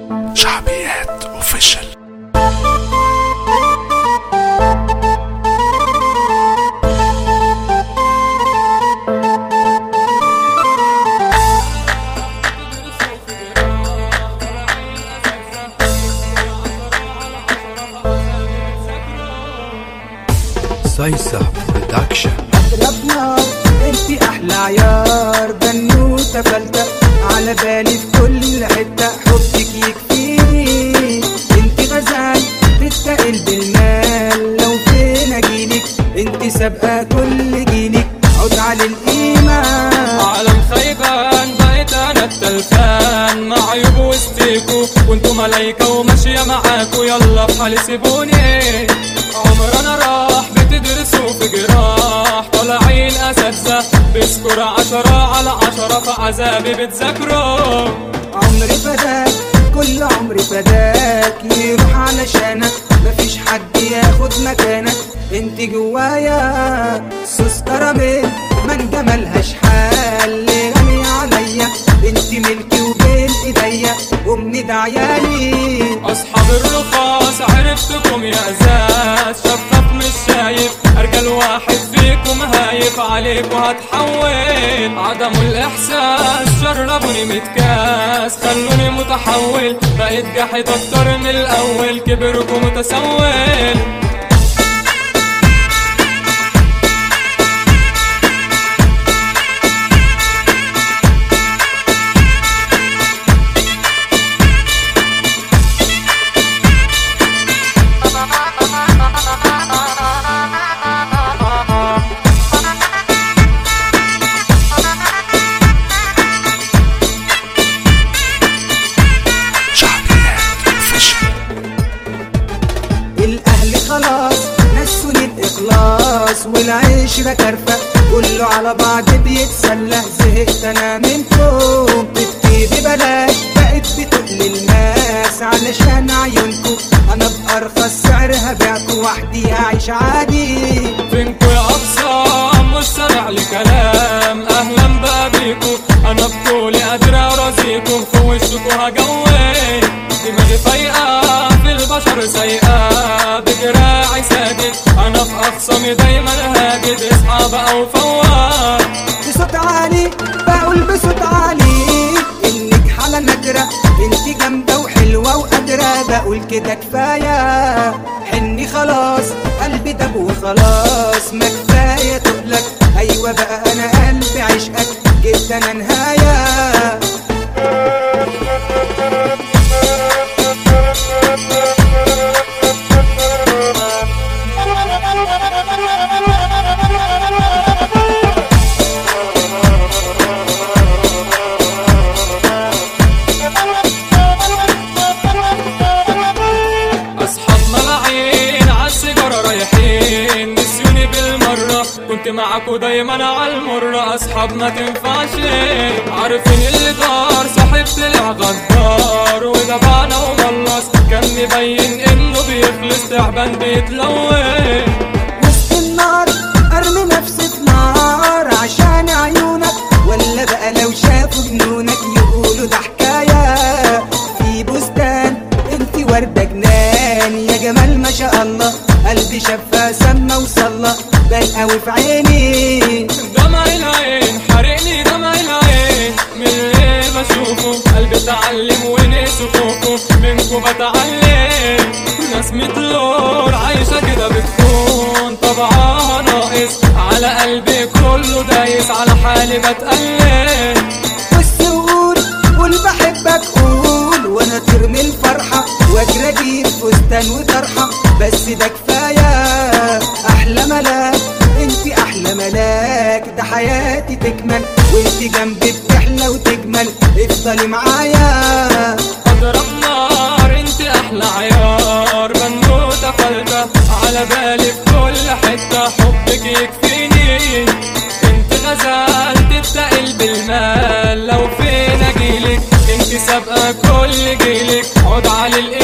شعبيات اوفيشال صيصة برودكشن اضربنا انت احلى عيار بنوته فلتة على بالي في كل حته حبك يكفيني انت غزال تتقل بالمال لو فين اجيلك انت سابقه كل جيلك عود على القيمه عالم خيبان بقيت انا التلفان مع عيوب وسطيكو وانتو ملايكة وماشية معاكو يلا بحالي سيبوني عمرنا راح بتدرسوا في جراح طالعين اساتذة بسكور عشرة على عشرة في عذابي بتذاكروا عمري فداك كل عمري فداك يروح علشانك مفيش حد ياخد مكانك انت جوايا سوس كراميل من جمالهاش حال غني عليا انت ملكي وبين ايديا امي ده عيالي اصحاب الرخاص عرفتكم يا ازاز شفاف مش شايف ارجل واحد فيكم هايف عليكم هتحول عدم الاحساس شربوني متكاس خلوني متحول بقيت جاحد اكتر من الاول كبركم متسول شعبيات اوفيشال الاهل خلاص نسوني الاخلاص والعشرة كرفة كله على بعض بيتسلى زهقت انا منكم تبكي ببلاش بقت بتقل الماس علشان عيونكم انا بارخص سعر هبيعكم وحدي هعيش عادي فينكو يا اقسام مش سامع لكلام اهلا بقى بيكو انا بطولي قادر ارازيكم في وشكو هجوي دماغي فايقة في البشر سايقة بدراعي ساجد انا في اخصامي دايما هاجد اصحى بقى وفوق بصوت عالي بقول بصوت عالي انك حالة نادرة انت جامدة وحلوة وقادرة بقول كده كفاية حني خلاص قلبي داب وخلاص ما كفاية تقلك ايوه بقى انا قلبي عشقك جبت انا نهاية اصحاب ملاعين عالسيجارة رايحين نسيوني بالمرة كنت معاكو دايما عالمرة اصحاب ما تنفعش عارفين اللي دار صاحب طلع غدار وده بانا وملص كان مبين انه بيخلص تعبان بيتلون وسط النار ارمي نفسي في نار عشان عيونك ولا بقى لو شافوا جنونك يقولوا ده حكاية في بستان انت وردة جنان يا جمال ما شاء الله قلبي شافها سما وصلى بان قوي في عيني دمع العين حرقني دمع العين من اللي بشوفه قلبي اتعلم ونسي خوفه منكم بتعلم ناس متلور عايشة كده بتكون طبعها ناقص على قلبي كله دايس على حالي بتقلب بص وقول قول بحبك قول وانا ترمي الفرحة واجري اجيب فستان وطرحة بس ده كفاية احلى ملاك انت احلى ملاك ده حياتي تكمل وانت جنبي بتحلى وتجمل افضلي معايا اضرب نار انت احلى عيار بنوتة فلتة على بالي في كل حتة حبك يكفيني انت غزال تتقل بالمال لو فين اجيلك انت سابقة كل جيلك عود على الإيه